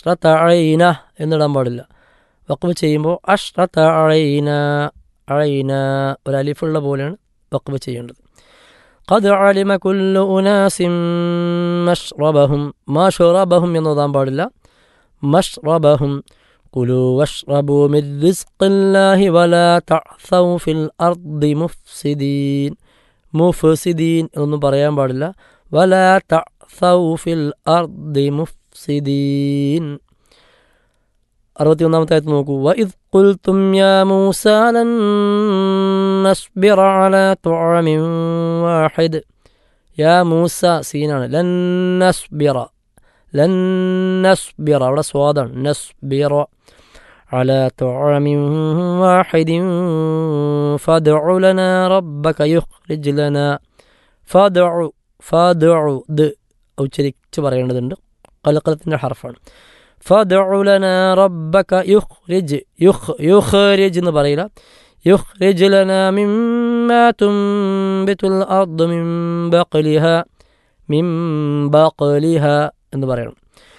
അഷ്റത്ത അഴൈന എന്നിടാൻ പാടില്ല വഖഫ് ചെയ്യുമ്പോൾ അഷ്റത്ത അഴൈന അഴൈന ഒരു അലിഫുള്ള പോലെയാണ് വഖഫ് ചെയ്യേണ്ടത് قد علم كل أناس مشربهم ما شربهم എന്നോതാൻ പാടില്ല مشربهم كلوا واشربوا من رزق الله ولا تعثوا في الأرض مفسدين മുഫ്സിദീൻ എന്നൊന്നും പറയാൻ പാടില്ല വല തൗ ഫിൽ അർദി മുഫ്സിദീൻ അറുപത്തിയൊന്നാമത്തെ ആയത്ത് നോക്കൂ വഇദ് ഖുൽതും യാ മൂസ ലൻ നസ്ബിറ അലാ തുഅമിൻ വാഹിദ് യാ മൂസ സീനാണ് ലൻ നസ്ബിറ ലൻ നസ്ബിറ അവിടെ സ്വാദാണ് നസ്ബിറ على طعام واحد فادع لنا ربك يخرج لنا فادع فادع ദ് ഉച്ചരിച്ച് പറയേണ്ടതുണ്ട് കലക്കലത്തിൻ്റെ ഹർഫാണ് فادع لنا ربك يخرج يخ يخرج എന്ന് പറയില്ല يخرج لنا مما تنبت الأرض من بقلها من بقلها എന്ന് പറയണം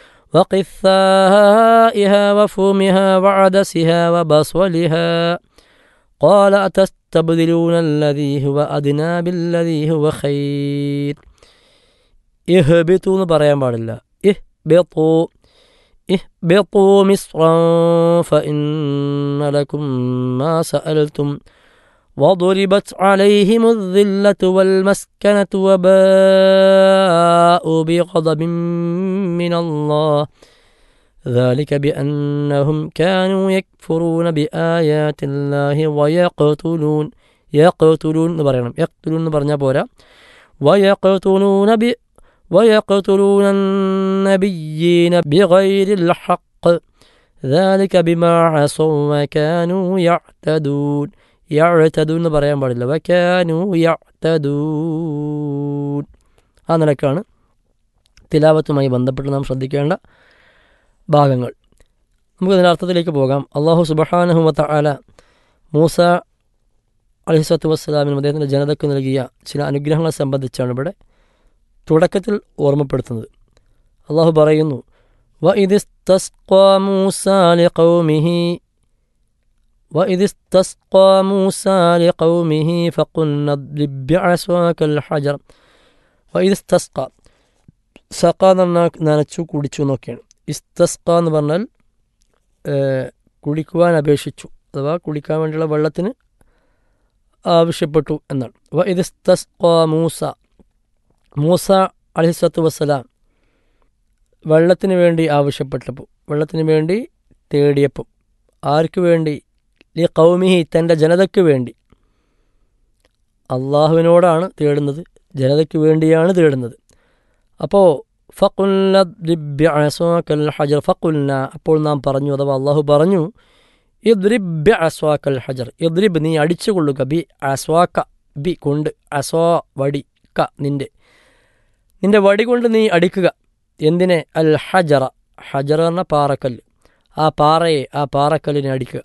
وقثائها وفومها وعدسها وبصلها قال أتستبدلون الذي هو أدنى بالذي هو خير اهبطوا പറയാൻ പാടില്ല اهبطوا اهبطوا مصرا فإن لكم ما سألتم وضربت عليهم الذلة والمسكنة وباءوا بغضب من الله ذلك بأنهم كانوا يكفرون بآيات الله ويقتلون يقتلون പറയണം يقتلون എന്ന് പറഞ്ഞാൽ പോരാ ويقتلون ب ويقتلون النبيين بغير الحق ذلك بما عصوا وكانوا يعتدون യഴത്തതു എന്ന് പറയാൻ പാടില്ല വക്കാനു യഴത്തൂൻ ആ നിലക്കാണ് തിലാവത്തുമായി ബന്ധപ്പെട്ട് നാം ശ്രദ്ധിക്കേണ്ട ഭാഗങ്ങൾ നമുക്ക് ഇതിൻ്റെ അർത്ഥത്തിലേക്ക് പോകാം അള്ളാഹു സുബഹാനഹുമത്ത അല മൂസ അലഹിസ്വത്ത് വസ്സലാമിനും അദ്ദേഹത്തിൻ്റെ ജനതയ്ക്ക് നൽകിയ ചില അനുഗ്രഹങ്ങളെ സംബന്ധിച്ചാണ് ഇവിടെ തുടക്കത്തിൽ ഓർമ്മപ്പെടുത്തുന്നത് അള്ളാഹു പറയുന്നു വ ഇതിസ്തസ്ഖാ മൂസ ലിഖൗമിഹി وإذ استسقى موسى لقومه فقلنا اضرب بعصاك الحجر وإذ استسقى സക്ക എന്ന് പറഞ്ഞാൽ നനച്ചു കുടിച്ചു എന്നൊക്കെയാണ് ഇസ്തസ്ക എന്ന് പറഞ്ഞാൽ കുടിക്കുവാൻ അപേക്ഷിച്ചു അഥവാ കുടിക്കാൻ വേണ്ടിയുള്ള വെള്ളത്തിന് ആവശ്യപ്പെട്ടു എന്നാണ് വ ഇത് ഇസ്തസ്ക മൂസ മൂസ അലിസത്ത് വസ്സലാം വെള്ളത്തിന് വേണ്ടി ആവശ്യപ്പെട്ടപ്പോൾ വെള്ളത്തിന് വേണ്ടി തേടിയപ്പോൾ ആർക്ക് വേണ്ടി ലി കൗമിഹി തൻ്റെ ജനതയ്ക്ക് വേണ്ടി അള്ളാഹുവിനോടാണ് തേടുന്നത് ജനതയ്ക്ക് വേണ്ടിയാണ് തേടുന്നത് അപ്പോൾ ഫക്കുൽന ഹജർ ഫക്കുൽന അപ്പോൾ നാം പറഞ്ഞു അഥവാ അള്ളാഹു പറഞ്ഞു ഇദ്രിബ് അസ്വാക്കൽ ഹജർ ഇദ്രിബ് നീ അടിച്ചു കൊള്ളുക ബി അസ്വാക്ക ബി കൊണ്ട് അസ്വാ വടി ക നിന്റെ നിന്റെ വടി കൊണ്ട് നീ അടിക്കുക എന്തിനെ അൽ ഹജറ ഹജർ എന്ന പാറക്കല്ല് ആ പാറയെ ആ പാറക്കല്ലിനെ അടിക്കുക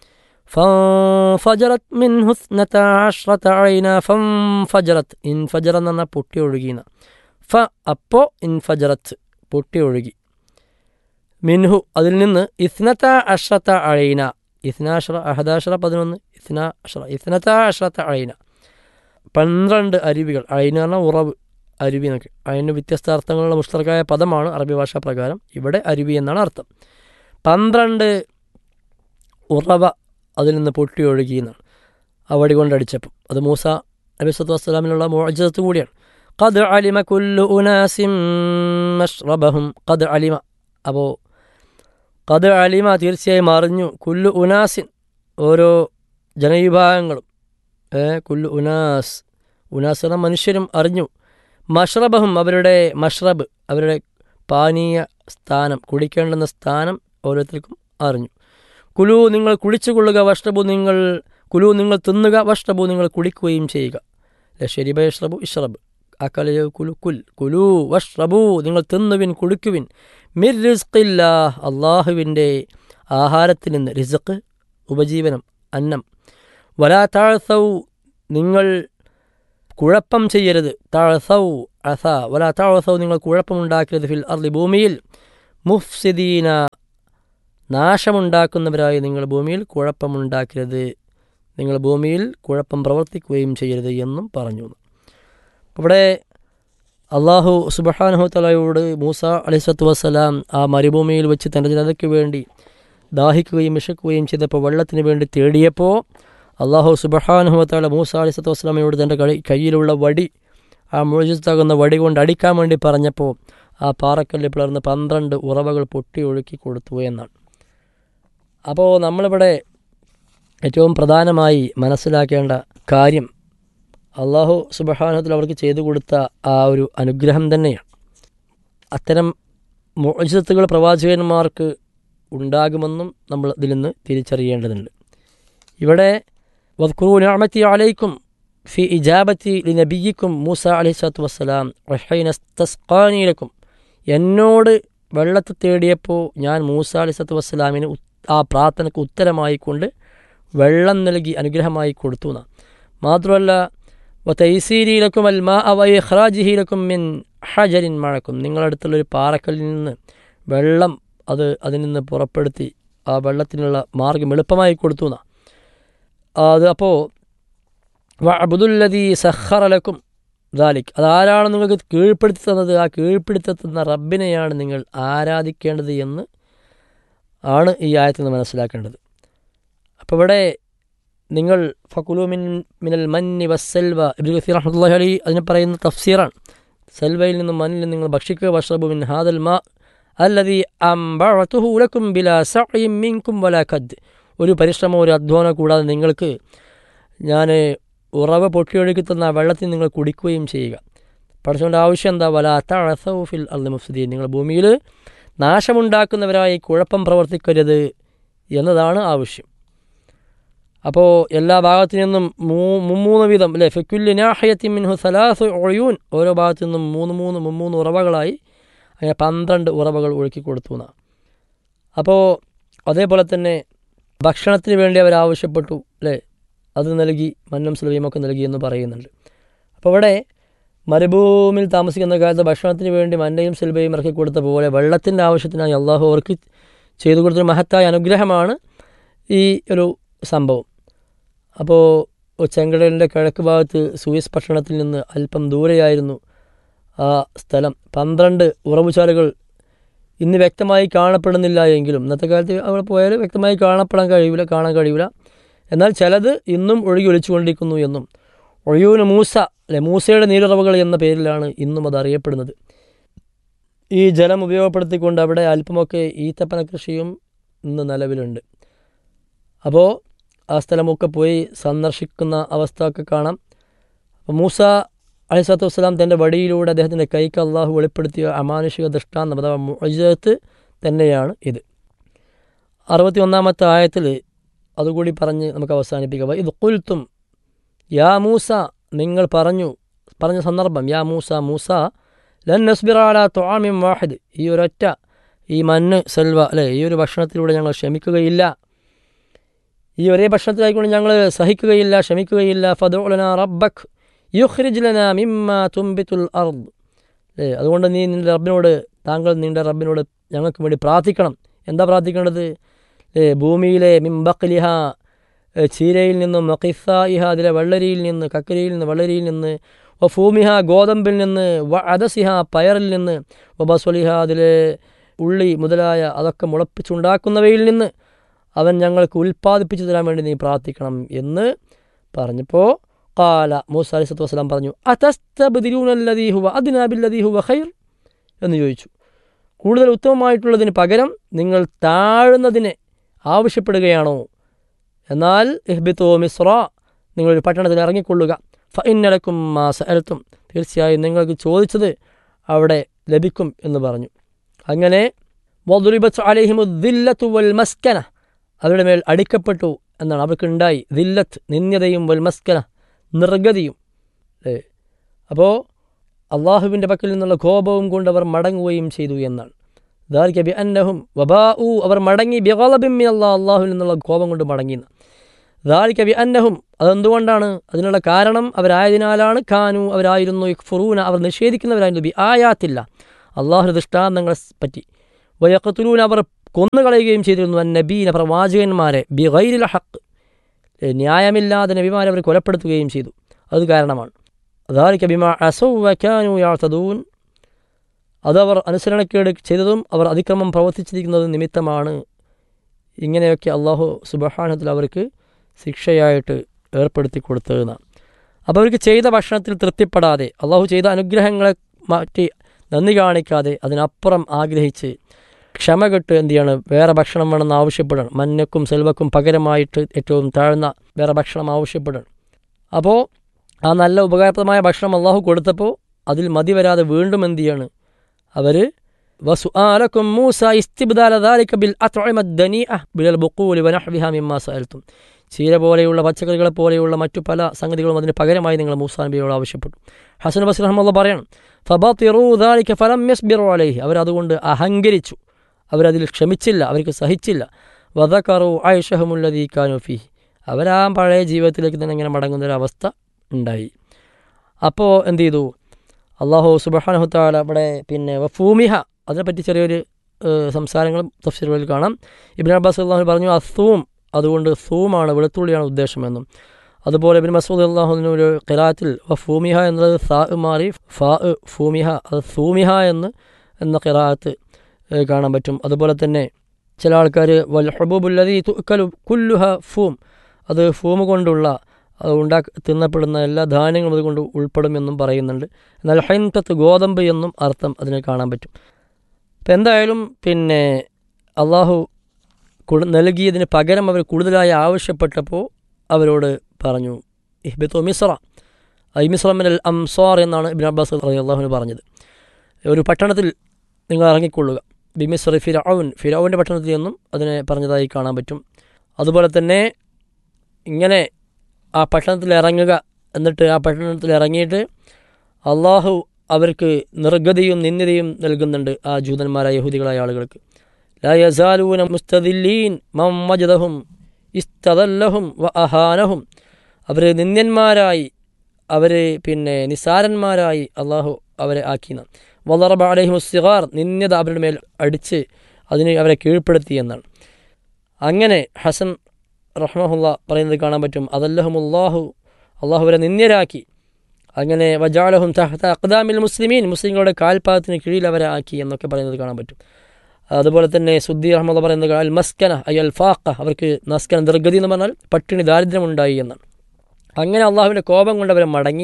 ഫജറത് മിൻഹു اثنتا عشرة عينا ഫജറത്ത് ഇൻഫജറ എന്ന് പറഞ്ഞാൽ പൊട്ടി ഒഴുകിയെന്ന ഫ അപ്പോൾ ഇൻഫജറത്ത് പൊട്ടി ഒഴുകി മിൻഹു അതിൽ നിന്ന് ഇസ്നത്ത അഷ്റത്ത അഴൈന ഇസ്നാഷ്റ അഹദാഷ്റ പതിനൊന്ന് ഇസ്ന അഷ്റ ഇസ്നത്ത അഷ്റത്ത അഴൈന പന്ത്രണ്ട് അരുവികൾ അഴൈന പറഞ്ഞാൽ ഉറവ് അരുവി എന്നൊക്കെ അതിന് വ്യത്യസ്ത അർത്ഥങ്ങളുള്ള മുഷ്തർക്കായ പദമാണ് അറബി ഭാഷാ പ്രകാരം ഇവിടെ അരുവി എന്നാണ് അർത്ഥം പന്ത്രണ്ട് ഉറവ അതിൽ നിന്ന് പൊട്ടി ഒഴുകി എന്നാണ് ആ വടി കൊണ്ടടിച്ചപ്പം അത് മൂസ നബി സത്തു വസ്സലാമിനുള്ള മോചത്ത് കൂടിയാണ് ഖദ് അലിമ കുല്ലു ഉനാസിം മഷ്റബഹും ഖദ് അലിമ അപ്പോൾ ഖദ് അലിമ തീർച്ചയായും അറിഞ്ഞു കുല്ലു ഉനാസിൻ ഓരോ ജനവിഭാഗങ്ങളും ഏ കുല്ലു ഉനാസ് ഉനാസ് എന്ന മനുഷ്യരും അറിഞ്ഞു മഷ്റബഹും അവരുടെ മഷ്റബ് അവരുടെ പാനീയ സ്ഥാനം കുടിക്കേണ്ടുന്ന സ്ഥാനം ഓരോരുത്തർക്കും അറിഞ്ഞു കുലു നിങ്ങൾ കുളിച്ചുകൊള്ളുക വഷ്റബു നിങ്ങൾ കുലു നിങ്ങൾ തിന്നുക വഷ്റബു നിങ്ങൾ കുടിക്കുകയും ചെയ്യുക ഷെരിബ യഷ്റബു ഇഷ്റബ് അക്കല കുലു കുൽ കുലു വഷ്റബു നിങ്ങൾ തിന്നുവിൻ കുടിക്കുവിൻ മിർ റിസ്ക്കില്ല അള്ളാഹുവിൻ്റെ ആഹാരത്തിൽ നിന്ന് റിസക്ക് ഉപജീവനം അന്നം വലാ താഴ്സൗ നിങ്ങൾ കുഴപ്പം ചെയ്യരുത് താഴ്സൗ അസ വലാ താഴ്സൗ നിങ്ങൾ കുഴപ്പമുണ്ടാക്കരുത് ഫിൽ അർലി ഭൂമിയിൽ മുഫ്സിദീന നാശമുണ്ടാക്കുന്നവരായി നിങ്ങൾ ഭൂമിയിൽ കുഴപ്പമുണ്ടാക്കരുത് നിങ്ങൾ ഭൂമിയിൽ കുഴപ്പം പ്രവർത്തിക്കുകയും ചെയ്യരുത് എന്നും പറഞ്ഞു ഇവിടെ അള്ളാഹു സുബഹാനഹു തലയോട് മൂസ അലിസ്വത്ത് വസ്സലാം ആ മരുഭൂമിയിൽ വെച്ച് തൻ്റെ ജനതയ്ക്ക് വേണ്ടി ദാഹിക്കുകയും വിശക്കുകയും ചെയ്തപ്പോൾ വെള്ളത്തിന് വേണ്ടി തേടിയപ്പോൾ അള്ളാഹു സുബഹാനഹു തല മൂസ അലിസ്വത്ത് വസ്സലാമയോട് തൻ്റെ കളി കയ്യിലുള്ള വടി ആ മുഴുജിത്താകുന്ന വടി കൊണ്ട് അടിക്കാൻ വേണ്ടി പറഞ്ഞപ്പോൾ ആ പാറക്കല്ലിൽ പിളർന്ന് പന്ത്രണ്ട് ഉറവകൾ പൊട്ടി ഒഴുക്കി കൊടുത്തു എന്നാണ് അപ്പോൾ നമ്മളിവിടെ ഏറ്റവും പ്രധാനമായി മനസ്സിലാക്കേണ്ട കാര്യം അള്ളാഹു സുബഹാനത്തിൽ അവർക്ക് ചെയ്തു കൊടുത്ത ആ ഒരു അനുഗ്രഹം തന്നെയാണ് അത്തരം മോചിതത്തുകൾ പ്രവാചകന്മാർക്ക് ഉണ്ടാകുമെന്നും നമ്മൾ ഇതിൽ നിന്ന് തിരിച്ചറിയേണ്ടതുണ്ട് ഇവിടെ വദ്കുറു ഞാമത്തി അലൈക്കും ഫി ഇജാബത്തി ലി നബിയിക്കും മൂസ അലൈഹി സ്വലാത്തു വസ്സലാം റഹൈനസ്തസ്ഖാനിയിലക്കും എന്നോട് വെള്ളത്തെ തേടിയപ്പോൾ ഞാൻ മൂസ അലൈഹി സ്വലാത്തു വസ്സലാമിന് ആ പ്രാർത്ഥനയ്ക്ക് ഉത്തരമായിക്കൊണ്ട് വെള്ളം നൽകി അനുഗ്രഹമായി കൊടുത്തു എന്നാണ് മാത്രമല്ല തൈസീരിയിലക്കും അൽമാ അവ ഇഖ്റാജിഹിയിലക്കും മിൻ ഹജരിൻ മഴക്കും നിങ്ങളടുത്തുള്ളൊരു പാറക്കല്ലിൽ നിന്ന് വെള്ളം അത് അതിൽ നിന്ന് പുറപ്പെടുത്തി ആ വെള്ളത്തിനുള്ള മാർഗം എളുപ്പമായി കൊടുത്തു എന്നാണ് അത് അപ്പോൾ അബുദുല്ലതി സഹറലക്കും ദാലിക് അതാരാണ് നിങ്ങൾക്ക് കീഴ്പ്പെടുത്തി തന്നത് ആ കീഴ്പ്പെടുത്തി തന്ന റബ്ബിനെയാണ് നിങ്ങൾ ആരാധിക്കേണ്ടത് എന്ന് ആണ് ഈ ആയത്തിൽ നിന്ന് മനസ്സിലാക്കേണ്ടത് അപ്പോൾ ഇവിടെ നിങ്ങൾ ഫക്കുലു മിൻ മിനൽ മന്നി വസ്സൽവ ഇബ്രു ഖസീർ റഹ്മത്തുള്ളാഹി അലി അതിന് പറയുന്ന തഫ്സീറാണ് സെൽവയിൽ നിന്നും മണ്ണിൽ നിങ്ങൾ ഭക്ഷിക്കുക വഷ്റബു മിൻ ഹാദൽ മാ അല്ലതി അംബഅതുഹു ലക്കും ബിലാ സഅയിൻ മിൻകും വലാ കദ് ഒരു പരിശ്രമം ഒരു അധ്വാനം കൂടാതെ നിങ്ങൾക്ക് ഞാൻ ഉറവ പൊട്ടിയൊഴുക്കി തന്ന വെള്ളത്തിൽ നിങ്ങൾ കുടിക്കുകയും ചെയ്യുക പഠിച്ചുകൊണ്ട് ആവശ്യം എന്താ വല തഴസൗഫിൽ അൽ മുഫ്സദീൻ നിങ്ങൾ ഭൂമിയിൽ നാശമുണ്ടാക്കുന്നവരായി കുഴപ്പം പ്രവർത്തിക്കരുത് എന്നതാണ് ആവശ്യം അപ്പോൾ എല്ലാ ഭാഗത്തു നിന്നും മൂ മുമ്മൂന്ന് വീതം അല്ലേ ഫെക്കുല്ലി നാഹയത്തി മിൻഹു സലാസ് ഒഴയൂൻ ഓരോ ഭാഗത്തു നിന്നും മൂന്ന് മൂന്ന് മുമ്മൂന്ന് ഉറവകളായി അങ്ങനെ പന്ത്രണ്ട് ഉറവകൾ ഒഴുക്കി കൊടുത്തു എന്നാണ് അപ്പോൾ അതേപോലെ തന്നെ ഭക്ഷണത്തിന് വേണ്ടി അവർ ആവശ്യപ്പെട്ടു അല്ലേ അത് നൽകി മന്നം സുലഭീമൊക്കെ നൽകി എന്ന് പറയുന്നുണ്ട് അപ്പോൾ ഇവിടെ മരുഭൂമിയിൽ താമസിക്കുന്ന കാലത്ത് ഭക്ഷണത്തിന് വേണ്ടി മന്നയും സിൽബയും ഇറക്കി കൊടുത്ത പോലെ വെള്ളത്തിൻ്റെ ആവശ്യത്തിനായി അള്ളാഹു അവർക്ക് ചെയ്തു കൊടുത്തൊരു മഹത്തായ അനുഗ്രഹമാണ് ഈ ഒരു സംഭവം അപ്പോൾ ചെങ്കടലിൻ്റെ കിഴക്ക് ഭാഗത്ത് സൂയസ് പട്ടണത്തിൽ നിന്ന് അല്പം ദൂരെയായിരുന്നു ആ സ്ഥലം പന്ത്രണ്ട് ഉറവുചാലുകൾ ഇന്ന് വ്യക്തമായി കാണപ്പെടുന്നില്ല എങ്കിലും ഇന്നത്തെ കാലത്ത് അവിടെ പോയാൽ വ്യക്തമായി കാണപ്പെടാൻ കഴിയില്ല കാണാൻ കഴിയില്ല എന്നാൽ ചിലത് ഇന്നും ഒഴുകി ഒലിച്ചുകൊണ്ടിരിക്കുന്നു എന്നും ഒഴിയൂന് മൂസ അല്ലെ മൂസയുടെ നീരുറവുകൾ എന്ന പേരിലാണ് ഇന്നും അത് അറിയപ്പെടുന്നത് ഈ ജലം ഉപയോഗപ്പെടുത്തിക്കൊണ്ട് അവിടെ അല്പമൊക്കെ ഈത്തപ്പന കൃഷിയും ഇന്ന് നിലവിലുണ്ട് അപ്പോൾ ആ സ്ഥലമൊക്കെ പോയി സന്ദർശിക്കുന്ന അവസ്ഥ ഒക്കെ കാണാം അപ്പോൾ മൂസ അലിസ്ലാത്തു വസ്സലാം തൻ്റെ വടിയിലൂടെ അദ്ദേഹത്തിൻ്റെ കൈക്ക് അള്ളാഹു വെളിപ്പെടുത്തിയ അമാനുഷിക ദൃഷ്ടാന്തം അഥവാ മുജത്ത് തന്നെയാണ് ഇത് അറുപത്തി ഒന്നാമത്തെ ആയത്തിൽ അതുകൂടി പറഞ്ഞ് നമുക്ക് അവസാനിപ്പിക്കാം ഇത് കുൽത്തും യാ മൂസ നിങ്ങൾ പറഞ്ഞു പറഞ്ഞ സന്ദർഭം യാ മൂസ മൂസ ലൻ നസ്ബിറാല ത്വാമിം വാഹിദ് ഈ ഒരൊറ്റ ഈ മണ്ണ് സെൽവ അല്ലേ ഈ ഒരു ഭക്ഷണത്തിലൂടെ ഞങ്ങൾ ക്ഷമിക്കുകയില്ല ഈ ഒരേ ഭക്ഷണത്തിലായിക്കൊണ്ട് ഞങ്ങൾ സഹിക്കുകയില്ല ക്ഷമിക്കുകയില്ല ഫദുലന റബ്ബക് യുഖ്രിജ്ലന മിമ്മ തുംബിത്തുൽ അർദ് അല്ലേ അതുകൊണ്ട് നീ നിൻ്റെ റബ്ബിനോട് താങ്കൾ നിൻ്റെ റബ്ബിനോട് ഞങ്ങൾക്ക് വേണ്ടി പ്രാർത്ഥിക്കണം എന്താ പ്രാർത്ഥിക്കേണ്ടത് ഏ ഭൂമിയിലെ മിംബക്ലിഹ ചീരയിൽ നിന്നും മക്കിസായിഹ അതിലെ വെള്ളരിയിൽ നിന്ന് കക്കരിയിൽ നിന്ന് വെള്ളരിയിൽ നിന്ന് വ ഫൂമിഹ ഗോതമ്പിൽ നിന്ന് വ അദസിഹ പയറിൽ നിന്ന് വ ബസ്വലിഹ അതിലെ ഉള്ളി മുതലായ അതൊക്കെ മുളപ്പിച്ചുണ്ടാക്കുന്നവയിൽ നിന്ന് അവൻ ഞങ്ങൾക്ക് ഉൽപ്പാദിപ്പിച്ചു തരാൻ വേണ്ടി നീ പ്രാർത്ഥിക്കണം എന്ന് പറഞ്ഞപ്പോൾ കാല മൂസ അലി സ്വത്ത് വസ്സലാം പറഞ്ഞു അതസ്തബിദിലൂനല്ലദീഹുവ അതിനാബില്ലദീഹുവ ഖൈർ എന്ന് ചോദിച്ചു കൂടുതൽ ഉത്തമമായിട്ടുള്ളതിന് പകരം നിങ്ങൾ താഴുന്നതിനെ ആവശ്യപ്പെടുകയാണോ എന്നാൽ ഇഹ്ബിത്തോ മിസ്ര നിങ്ങളൊരു പട്ടണത്തിൽ ഇറങ്ങിക്കൊള്ളുക ഫ ഇന്നലക്കും മാ സഅൽത്തും തീർച്ചയായും നിങ്ങൾക്ക് ചോദിച്ചത് അവിടെ ലഭിക്കും എന്ന് പറഞ്ഞു അങ്ങനെ വദുരിബത്ത് അലഹിമുദ്ദില്ലത്തു വൽ മസ്കന അവരുടെ മേൽ അടിക്കപ്പെട്ടു എന്നാണ് അവർക്കുണ്ടായി ദില്ലത്ത് നിന്യതയും വൽ മസ്കന നിർഗതിയും അല്ലേ അപ്പോൾ അള്ളാഹുവിൻ്റെ പക്കൽ നിന്നുള്ള കോപവും കൊണ്ട് അവർ മടങ്ങുകയും ചെയ്തു എന്നാണ് ദാരിക ബി അന്നഹും വബാ ഊ അവർ മടങ്ങി ബിഗലബിമ്മി അള്ളാഹ് അള്ളാഹുവിൽ നിന്നുള്ള കോപം കൊണ്ട് മടങ്ങി ദാരിക ബി അന്നഹും അതെന്തുകൊണ്ടാണ് അതിനുള്ള കാരണം അവരായതിനാലാണ് ഖാനു അവരായിരുന്നു ഫുറൂന അവർ നിഷേധിക്കുന്നവരായിരുന്നു ബി ആയാത്തില്ല അള്ളാഹു ദൃഷ്ടാന്തങ്ങളെ പറ്റി വയക്കത്തുലൂൻ അവർ കൊന്നുകളയുകയും ചെയ്തിരുന്നു നബീന പ്രവാചകന്മാരെ ബിഗൈരിൽ ഹക്ക് ന്യായമില്ലാതെ നബിമാരെ അവർ കൊലപ്പെടുത്തുകയും ചെയ്തു അത് കാരണമാണ് അതാലിക്ക ബിമ അസൗ വക്കാനു യാത്തതൂൻ അതവർ അനുസരണക്കേട് ചെയ്തതും അവർ അതിക്രമം പ്രവർത്തിച്ചിരിക്കുന്നത് നിമിത്തമാണ് ഇങ്ങനെയൊക്കെ അള്ളാഹു സുബഹാനത്തിൽ അവർക്ക് ശിക്ഷയായിട്ട് ഏർപ്പെടുത്തി കൊടുത്തതെന്നാണ് അപ്പോൾ അവർക്ക് ചെയ്ത ഭക്ഷണത്തിൽ തൃപ്തിപ്പെടാതെ അള്ളാഹു ചെയ്ത അനുഗ്രഹങ്ങളെ മാറ്റി നന്ദി കാണിക്കാതെ അതിനപ്പുറം ആഗ്രഹിച്ച് ക്ഷമ കെട്ട് എന്ത് ചെയ്യാണ് വേറെ ഭക്ഷണം വേണമെന്ന് ആവശ്യപ്പെടണം മഞ്ഞക്കും സെൽവക്കും പകരമായിട്ട് ഏറ്റവും താഴ്ന്ന വേറെ ഭക്ഷണം ആവശ്യപ്പെടണം അപ്പോൾ ആ നല്ല ഉപകാരപ്രദമായ ഭക്ഷണം അള്ളാഹു കൊടുത്തപ്പോൾ അതിൽ മതി വരാതെ വീണ്ടും എന്ത് ചെയ്യാണ് അവർ വസുആലക്കും മൂസ ഇസ്തിബ്ദാല ദാലിക ബിൽ അത്ഇമദ് ദനീഅ ബിൽ ബുഖൂലി വനഹ്വിഹ മിമ്മാ സഅൽതും ചീര പോലെയുള്ള പച്ചക്കറികളെ പോലെയുള്ള മറ്റു പല സംഗതികളും അതിന് പകരമായി നിങ്ങൾ മൂസാ നബിയോട് ആവശ്യപ്പെട്ടു ഹസൻ ബസ്ർ റഹ്മുള്ള പറയണം ഫബത്തിറൂ ദാലിക ഫലം യസ്ബിറു അലൈഹി അവരതുകൊണ്ട് അഹങ്കരിച്ചു അവരതിൽ ക്ഷമിച്ചില്ല അവർക്ക് സഹിച്ചില്ല വദക്കറു ആയിഷഹമുല്ലദീ കാനുഫി അവരാ പഴയ ജീവിതത്തിലേക്ക് തന്നെ ഇങ്ങനെ മടങ്ങുന്നൊരവസ്ഥ ഉണ്ടായി അപ്പോൾ എന്ത് ചെയ്തു അള്ളാഹു സുബഹാനഹുത്താല ഇവിടെ പിന്നെ വഫൂമിഹ അതിനെപ്പറ്റി ചെറിയൊരു സംസാരങ്ങളും തഫ്സീറുകളിൽ കാണാം ഇബിൻ അബ്ബാസ് അള്ളാഹു പറഞ്ഞു അസൂം അതുകൊണ്ട് സൂമാണ് വെളുത്തുള്ളിയാണ് ഉദ്ദേശമെന്നും അതുപോലെ ഇബിൻ മസൂദ് അള്ളാഹുവിന് ഒരു കിറാത്തിൽ ഫൂമിഹ എന്നത് സാ മാറി ഫാ ഫൂമിഹ അത് സൂമിഹ എന്ന് എന്ന കിറാത്ത് കാണാൻ പറ്റും അതുപോലെ തന്നെ ചില ആൾക്കാർ വൽ ഹബൂബുല്ലതി തുക്കലു കുല്ലുഹ ഫൂം അത് ഫൂം കൊണ്ടുള്ള അത് ഉണ്ടാക്കി തിന്നപ്പെടുന്ന എല്ലാ ധാന്യങ്ങളും അതുകൊണ്ട് ഉൾപ്പെടുമെന്നും പറയുന്നുണ്ട് എന്നാൽ ഹൈൻതത്ത് ഗോതമ്പ് എന്നും അർത്ഥം അതിന് കാണാൻ പറ്റും അപ്പം എന്തായാലും പിന്നെ അള്ളാഹു നൽകിയതിന് പകരം അവർ കൂടുതലായി ആവശ്യപ്പെട്ടപ്പോൾ അവരോട് പറഞ്ഞു ഇഹ്ബിത്തോ മിസ്ര ഐ മിസ്രമിനൽ അംസാർ എന്നാണ് ഇബിൻ അബ്ബാസ് അള്ളാഹുവിന് പറഞ്ഞത് ഒരു പട്ടണത്തിൽ നിങ്ങൾ ഇറങ്ങിക്കൊള്ളുക ബിമിസ്രി ഫിരൌൻ ഫിരൌൻ്റെ പട്ടണത്തിൽ നിന്നും അതിനെ പറഞ്ഞതായി കാണാൻ പറ്റും അതുപോലെ തന്നെ ഇങ്ങനെ ആ പട്ടണത്തിൽ ഇറങ്ങുക എന്നിട്ട് ആ പട്ടണത്തിൽ ഇറങ്ങിയിട്ട് അള്ളാഹു അവർക്ക് നിർഗതിയും നിന്ദതയും നൽകുന്നുണ്ട് ആ ജൂതന്മാരായ യഹൂദികളായ ആളുകൾക്ക് ലാ യസാലൂന മുസ്തദില്ലീൻ മമ്മജദഹും ഇസ്തദല്ലഹും വ അഹാനഹും അവർ നിന്ദ്യന്മാരായി അവർ പിന്നെ നിസാരന്മാരായി അള്ളാഹു അവരെ ആക്കിയെന്നാണ് വളറബ അലഹിം സിഗാർ നിന്യത അവരുടെ മേൽ അടിച്ച് അതിന് അവരെ കീഴ്പ്പെടുത്തി എന്നാണ് അങ്ങനെ ഹസൻ റഹ്മഹുല്ല പറയുന്നത് കാണാൻ പറ്റും അതല്ലഹുമുല്ലാഹു അള്ളാഹു അവരെ നിന്ദ്യരാക്കി അങ്ങനെ വജാലഹും തഹത്ത അഖ്ദാമിൽ മുസ്ലിമീൻ മുസ്ലിങ്ങളുടെ കാൽപാദത്തിന് കീഴിൽ അവരെ ആക്കി എന്നൊക്കെ പറയുന്നത് കാണാൻ പറ്റും അതുപോലെ തന്നെ സുദ്ദി അഹമ്മദ് പറയുന്നത് അൽ മസ്കന അയൽ അൽ ഫാഖ അവർക്ക് നസ്കന ദർഗതി എന്ന് പറഞ്ഞാൽ പട്ടിണി ദാരിദ്ര്യമുണ്ടായി എന്നാണ് അങ്ങനെ അള്ളാഹുവിൻ്റെ കോപം കൊണ്ട് അവരെ മടങ്ങി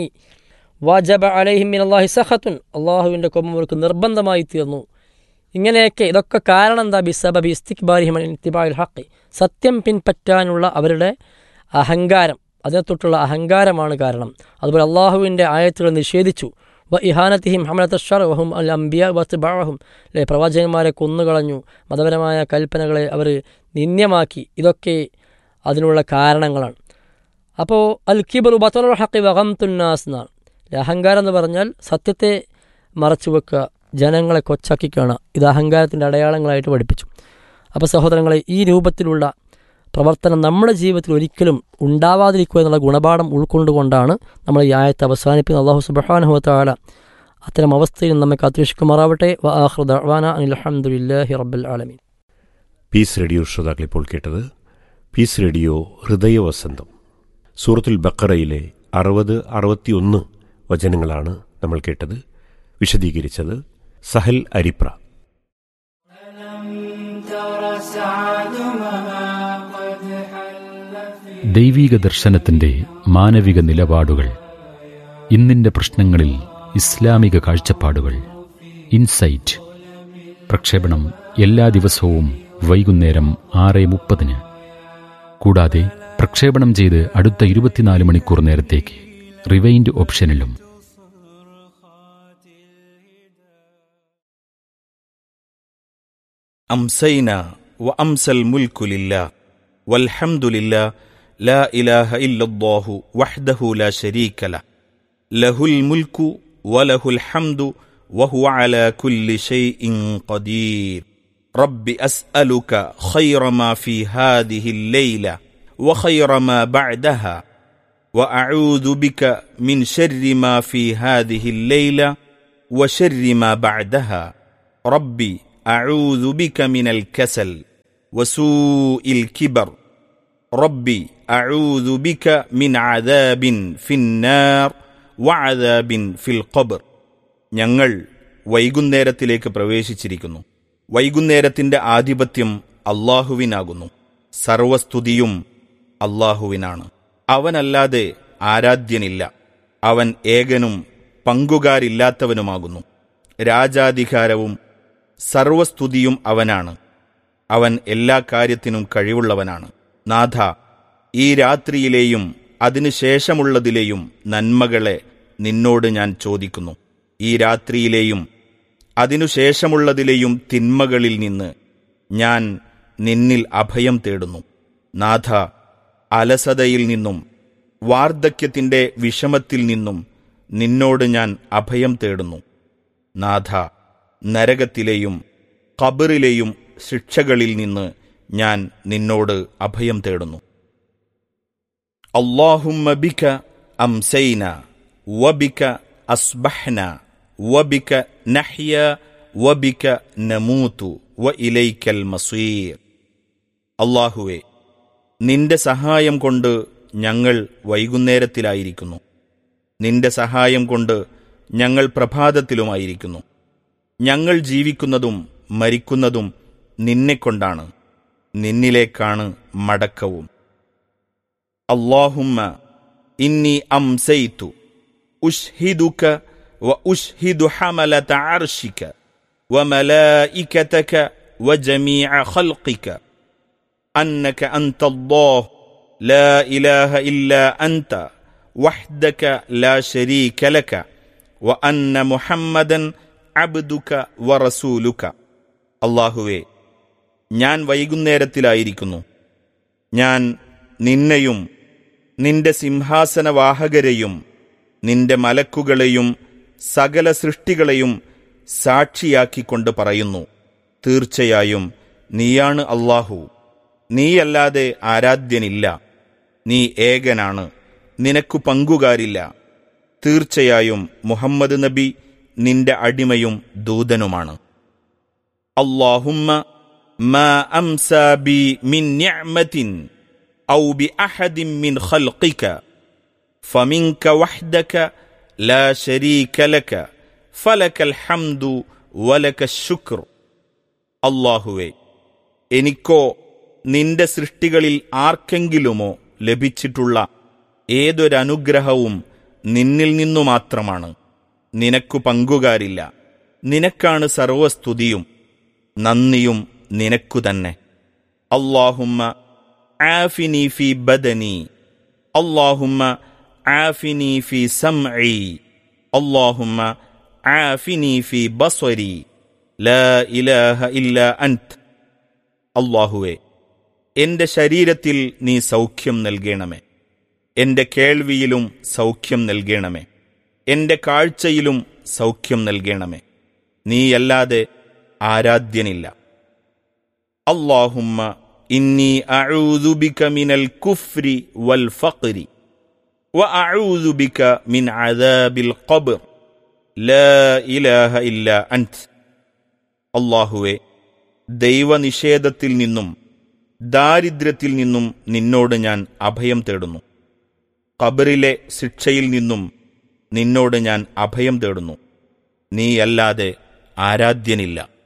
വാജബ അലഹിം മിൻ അള്ളാഹി സഹത്തുൻ അള്ളാഹുവിൻ്റെ കോപം അവർക്ക് നിർബന്ധമായി തീർന്നു ഇങ്ങനെയൊക്കെ ഇതൊക്കെ കാരണം എന്താ ബിസബബി ഇസ്തിക്ബാരിഹിമൻ ഇത്തിബായിൽ ഹക്കി സത്യം പിൻപറ്റാനുള്ള അവരുടെ അഹങ്കാരം അതിനെ തൊട്ടുള്ള അഹങ്കാരമാണ് കാരണം അതുപോലെ അള്ളാഹുവിൻ്റെ ആയത്തുകൾ നിഷേധിച്ചു വ ഇഹാനത്തിഹിം ഹമലത്തഷർ വഹും അൽ അംബിയ വത്ത് ബാഹും അല്ലെ പ്രവാചകന്മാരെ കൊന്നുകളഞ്ഞു മതപരമായ കൽപ്പനകളെ അവർ നിന്ദ്യമാക്കി ഇതൊക്കെ അതിനുള്ള കാരണങ്ങളാണ് അപ്പോൾ അൽ കിബറു ബത്തറുൽ ഹക്കി വഹം തുന്നാസ് എന്നാണ് അഹങ്കാരം എന്ന് പറഞ്ഞാൽ സത്യത്തെ മറച്ചു വെക്കുക ജനങ്ങളെ കൊച്ചാക്കി കാണുക ഇത് അഹങ്കാരത്തിൻ്റെ അടയാളങ്ങളായിട്ട് പഠിപ്പിച്ചു അപ്പോൾ സഹോദരങ്ങളെ ഈ രൂപത്തിലുള്ള പ്രവർത്തനം നമ്മുടെ ജീവിതത്തിൽ ഒരിക്കലും ഉണ്ടാവാതിരിക്കുക എന്നുള്ള ഗുണപാഠം ഉൾക്കൊണ്ടുകൊണ്ടാണ് നമ്മൾ ഈ ആയത്തെ അവസാനിപ്പിക്കുന്നത് അള്ളാഹു സുബഹാനുഹത്താല അത്തരം അവസ്ഥയിൽ നമ്മെ കാത്തിരക്ഷിക്കുമാറാവട്ടെ വാഹൃദാന അനിൽഹമുല്ലാഹി റബ്ബുൽ ആലമീൻ പീസ് റേഡിയോ ശ്രോതാക്കൾ ഇപ്പോൾ കേട്ടത് പീസ് റേഡിയോ ഹൃദയവസന്തം സൂറത്തുൽ ബക്കറയിലെ അറുപത് അറുപത്തിയൊന്ന് വചനങ്ങളാണ് നമ്മൾ കേട്ടത് വിശദീകരിച്ചത് സഹൽ അരിപ്ര ദൈവീക ദർശനത്തിന്റെ മാനവിക നിലപാടുകൾ ഇന്നിന്റെ പ്രശ്നങ്ങളിൽ ഇസ്ലാമിക കാഴ്ചപ്പാടുകൾ ഇൻസൈറ്റ് പ്രക്ഷേപണം എല്ലാ ദിവസവും വൈകുന്നേരം ആറ് മുപ്പതിന് കൂടാതെ പ്രക്ഷേപണം ചെയ്ത് അടുത്ത ഇരുപത്തിനാല് മണിക്കൂർ നേരത്തേക്ക് റിവൈൻഡ് ഓപ്ഷനിലും أمسينا وأمسى الملك لله والحمد لله لا إله إلا الله وحده لا شريك له له الملك وله الحمد وهو على كل شيء قدير رب أسألك خير ما في هذه الليلة وخير ما بعدها وأعوذ بك من شر ما في هذه الليلة وشر ما بعدها ربي أعوذ بك من الكسل وسوء الكبر ربي أعوذ بك من عذاب في النار وعذاب في القبر ഞങ്ങൾ വൈകുന്നേരത്തിലേക്ക് പ്രവേശിച്ചിരിക്കുന്നു വൈകുന്നേരത്തിന്റെ ആധിപത്യം അള്ളാഹുവിനാകുന്നു സർവസ്തുതിയും അള്ളാഹുവിനാണ് അവനല്ലാതെ ആരാധ്യനില്ല അവൻ ഏകനും പങ്കുകാരില്ലാത്തവനുമാകുന്നു രാജാധികാരവും സർവസ്തുതിയും അവനാണ് അവൻ എല്ലാ കാര്യത്തിനും കഴിവുള്ളവനാണ് നാഥ ഈ രാത്രിയിലെയും അതിനുശേഷമുള്ളതിലെയും നന്മകളെ നിന്നോട് ഞാൻ ചോദിക്കുന്നു ഈ രാത്രിയിലെയും അതിനുശേഷമുള്ളതിലെയും തിന്മകളിൽ നിന്ന് ഞാൻ നിന്നിൽ അഭയം തേടുന്നു നാഥ അലസതയിൽ നിന്നും വാർദ്ധക്യത്തിന്റെ വിഷമത്തിൽ നിന്നും നിന്നോട് ഞാൻ അഭയം തേടുന്നു നാഥ നരകത്തിലെയും കബറിലെയും ശിക്ഷകളിൽ നിന്ന് ഞാൻ നിന്നോട് അഭയം തേടുന്നു അള്ളാഹുമ്മ ബിക അംസൈന വബിക അസ്ബഹ്ന വബിക നഹ്യ വബിക നമൂതു വ ഇലൈക്കൽ മസീർ അള്ളാഹുവെ നിന്റെ സഹായം കൊണ്ട് ഞങ്ങൾ വൈകുന്നേരത്തിലായിരിക്കുന്നു നിന്റെ സഹായം കൊണ്ട് ഞങ്ങൾ പ്രഭാതത്തിലുമായിരിക്കുന്നു ഞങ്ങൾ ജീവിക്കുന്നതും മരിക്കുന്നതും നിന്നെക്കൊണ്ടാണ് നിന്നിലേക്കാണ് മടക്കവും അള്ളാഹുമ്മ ഇന്നി അംസൈതു ഉഷ്ഹിദുക വ ഉഷ്ഹിദു ഹമലത അർഷിക وملائكتك وجميع خلقك أنك أنت الله لا إله إلا أنت وحدك لا شريك لك وأن محمدا عبدك ورسولك അള്ളാഹുവേ ഞാൻ വൈകുന്നേരത്തിലായിരിക്കുന്നു ഞാൻ നിന്നെയും നിന്റെ സിംഹാസനവാഹകരെയും നിന്റെ മലക്കുകളെയും സകല സൃഷ്ടികളെയും സാക്ഷിയാക്കിക്കൊണ്ട് പറയുന്നു തീർച്ചയായും നീയാണ് അള്ളാഹു നീയല്ലാതെ ആരാധ്യനില്ല നീ ഏകനാണ് നിനക്കു പങ്കുകാരില്ല തീർച്ചയായും മുഹമ്മദ് നബി നിന്റെ അടിമയും ദൂതനുമാണ് അള്ളാഹുമ്മ ما أمسى بي من نعمة أو بأحد من خلقك فمنك وحدك لا شريك لك فلك الحمد ولك الشكر അള്ളാഹുവേ എനിക്കോ നിന്റെ സൃഷ്ടികളിൽ ആർക്കെങ്കിലുമോ ലഭിച്ചിട്ടുള്ള ഏതൊരനുഗ്രഹവും നിന്നിൽ നിന്നു മാത്രമാണ് നിനക്കു പങ്കുകാരില്ല നിനക്കാണ് സർവസ്തുതിയും നന്ദിയും നിനക്കു തന്നെ അള്ളാഹുമ്മ ആഫിനി ഫി ബദനി അള്ളാഹുമ്മ ആഫിനി ഫി സംഇ അള്ളാഹുമ്മ ആഫിനി ഫി ബസ്വരി ലാ ഇലാഹ ഇല്ല അൻത് അള്ളാഹുവെ എന്റെ ശരീരത്തിൽ നീ സൗഖ്യം നൽകണമേ എന്റെ കേൾവിയിലും സൗഖ്യം നൽകണമേ എന്റെ കാഴ്ചയിലും സൗഖ്യം നൽകണമേ നീയല്ലാതെ ആരാധ്യനില്ല അള്ളാഹുമ്മ ഇന്നി അഊദു ബിക മിനൽ കുഫ്രി വൽ ഫഖ്രി وأعوذ بك من عذاب القبر لا إله إلا أنت അള്ളാഹുവെ ദൈവനിഷേധത്തിൽ നിന്നും ദാരിദ്ര്യത്തിൽ നിന്നും നിന്നോട് ഞാൻ അഭയം തേടുന്നു ഖബറിലെ ശിക്ഷയിൽ നിന്നും നിന്നോട് ഞാൻ അഭയം തേടുന്നു നീയല്ലാതെ ആരാധ്യനില്ല